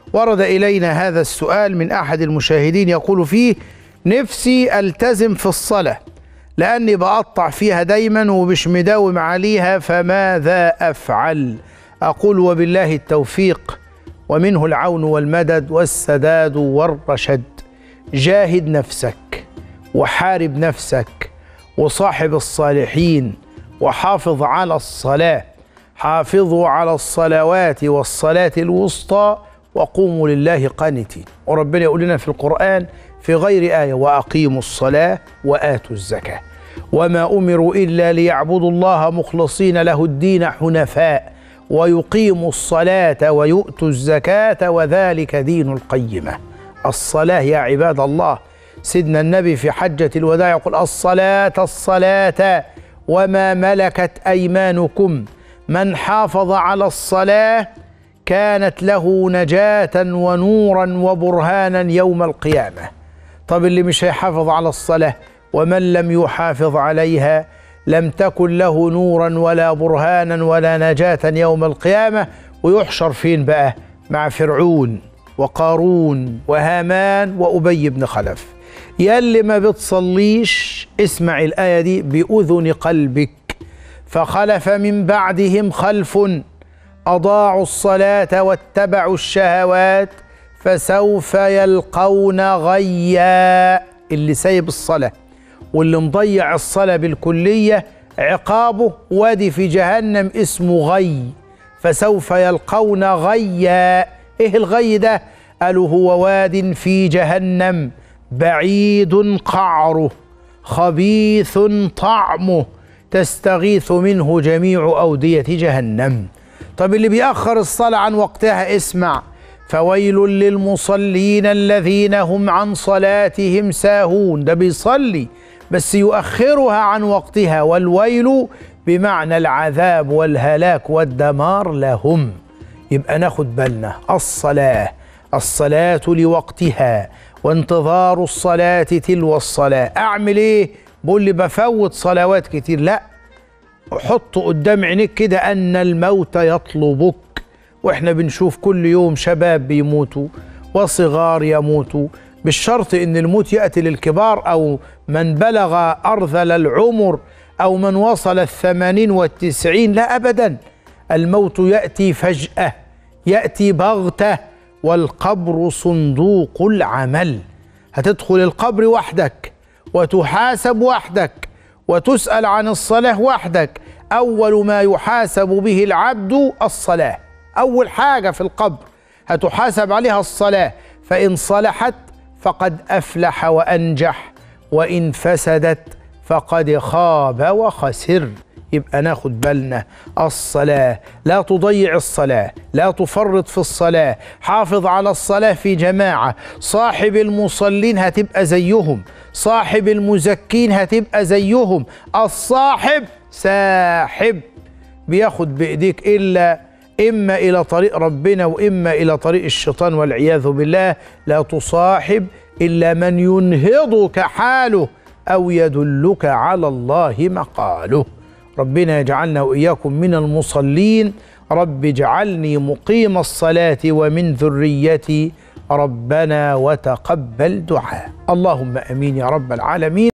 ورد إلينا هذا السؤال من أحد المشاهدين يقول فيه نفسي ألتزم في الصلاة لأني بقطع فيها دايما ومش مداوم عليها فماذا أفعل أقول وبالله التوفيق ومنه العون والمدد والسداد والرشد جاهد نفسك وحارب نفسك وصاحب الصالحين وحافظ على الصلاة حافظوا على الصلوات والصلاة الوسطى وقوموا لله قانتين وربنا يقول لنا في القرآن في غير آية وأقيموا الصلاة وآتوا الزكاة وما أمروا إلا ليعبدوا الله مخلصين له الدين حنفاء ويقيموا الصلاة ويؤتوا الزكاة وذلك دين القيمة الصلاة يا عباد الله سيدنا النبي في حجة الوداع يقول الصلاة الصلاة وما ملكت أيمانكم من حافظ على الصلاة كانت له نجاة ونورا وبرهانا يوم القيامة طب اللي مش هيحافظ على الصلاة ومن لم يحافظ عليها لم تكن له نورا ولا برهانا ولا نجاة يوم القيامة ويحشر فين بقى مع فرعون وقارون وهامان وأبي بن خلف يا اللي ما بتصليش اسمع الآية دي بأذن قلبك فخلف من بعدهم خلف أضاعوا الصلاة واتبعوا الشهوات فسوف يلقون غيا اللي سايب الصلاة واللي مضيع الصلاة بالكلية عقابه وادي في جهنم اسمه غي فسوف يلقون غيا ايه الغي ده قالوا هو واد في جهنم بعيد قعره خبيث طعمه تستغيث منه جميع أودية جهنم طب اللي بيأخر الصلاة عن وقتها اسمع فويل للمصلين الذين هم عن صلاتهم ساهون ده بيصلي بس يؤخرها عن وقتها والويل بمعنى العذاب والهلاك والدمار لهم يبقى ناخد بالنا الصلاة الصلاة لوقتها وانتظار الصلاة تلو الصلاة أعمل إيه؟ بقول لي بفوت صلوات كتير لا حط قدام عينيك كده أن الموت يطلبك وإحنا بنشوف كل يوم شباب بيموتوا وصغار يموتوا بالشرط ان الموت ياتي للكبار او من بلغ ارذل العمر او من وصل الثمانين والتسعين لا ابدا الموت ياتي فجاه ياتي بغته والقبر صندوق العمل هتدخل القبر وحدك وتحاسب وحدك وتسال عن الصلاه وحدك اول ما يحاسب به العبد الصلاه اول حاجه في القبر هتحاسب عليها الصلاه فان صلحت فقد افلح وانجح وان فسدت فقد خاب وخسر يبقى ناخد بالنا الصلاه لا تضيع الصلاه لا تفرط في الصلاه حافظ على الصلاه في جماعه صاحب المصلين هتبقى زيهم صاحب المزكين هتبقى زيهم الصاحب ساحب بياخد بايديك الا اما الى طريق ربنا واما الى طريق الشيطان والعياذ بالله لا تصاحب الا من ينهضك حاله او يدلك على الله مقاله ربنا يجعلنا واياكم من المصلين رب اجعلني مقيم الصلاه ومن ذريتي ربنا وتقبل دعاء اللهم امين يا رب العالمين